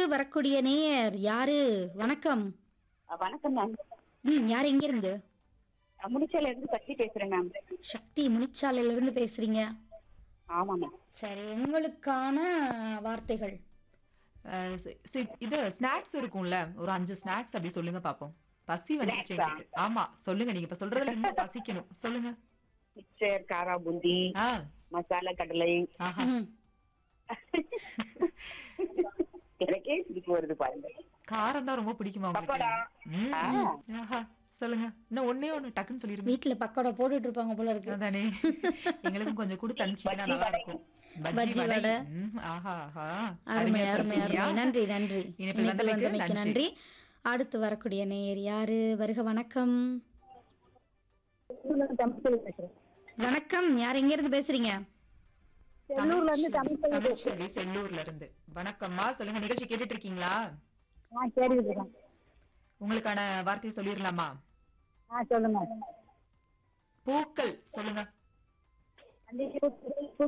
வரக்கூடிய நேயர் யாரு வணக்கம் அஹ் வணக்கம் மேம் ம் யார் எங்கிருந்து முடிச்சால இருந்து சக்தி பேசுறேன் மேம் சக்தி முனிச்சாலையில இருந்து பேசுறீங்க ஆமா மேம் சரி உங்களுக்கான வார்த்தைகள் அஹ் சி- சி- இது ஸ்நாக்ஸ் இருக்கும்ல ஒரு அஞ்சு ஸ்நாக்ஸ் அப்படி சொல்லுங்க பாப்போம் பசி வந்துருச்சு Snacks-ஆ? எனக்கு ஆமா சொல்லுங்க நீங்க இப்ப சொல்றதுல இன்னும் பசிக்கணும் சொல்லுங்க மிக்சர் காரா பூந்தி ஆ மசாலா கடலை ஆஹா ம், எனக்கே சிரிப்பு வருது பாருங்க காரம் தான் ரொம்ப பிடிக்குமா உங்களுக்கு பக்கோடா. ம், ஆ. ம். ஆஹா சொல்லுங்க இன்னும் ஒண்ணே ஒண்ணு டக்குன்னு சொல்லிருங்க வீட்டுல பக்கோடா போட்டுட்டு இருப்பாங்க போல இருக்கு அதானே எங்களுக்கும் கொஞ்சம் கொடுத்து அனுப்பிச்சீங்கன்னா பஜ்ஜி நல்லா வடை. இருக்கும் பஜ்ஜி வடை. வடை. ம், ஆஹா ஆஹா அருமை அருமையா அருமை சொல்றீங்க. அருமை நன்றி நன்றி இணைப்பில் இணைப்பில் வந்தமைக்கு வந்தமைக்கு நன்றி. நன்றி அடுத்து வரக்கூடிய நேயர் யாரு வருக வணக்கம் வணக்கம் யார் எங்க இருந்து பேசுறீங்க தமிழ்ச்செல்வி தமிழ்ச்செல்வி செல்லூர்ல இருந்து வணக்கம்மா சொல்லுங்க நிகழ்ச்சி கேட்டுட்டு இருக்கீங்களா ஆ சரி உங்களுக்கான வார்த்தையை சொல்லிடலாமா ஆ சொல்லுங்க பூக்கள் சொல்லுங்க அந்த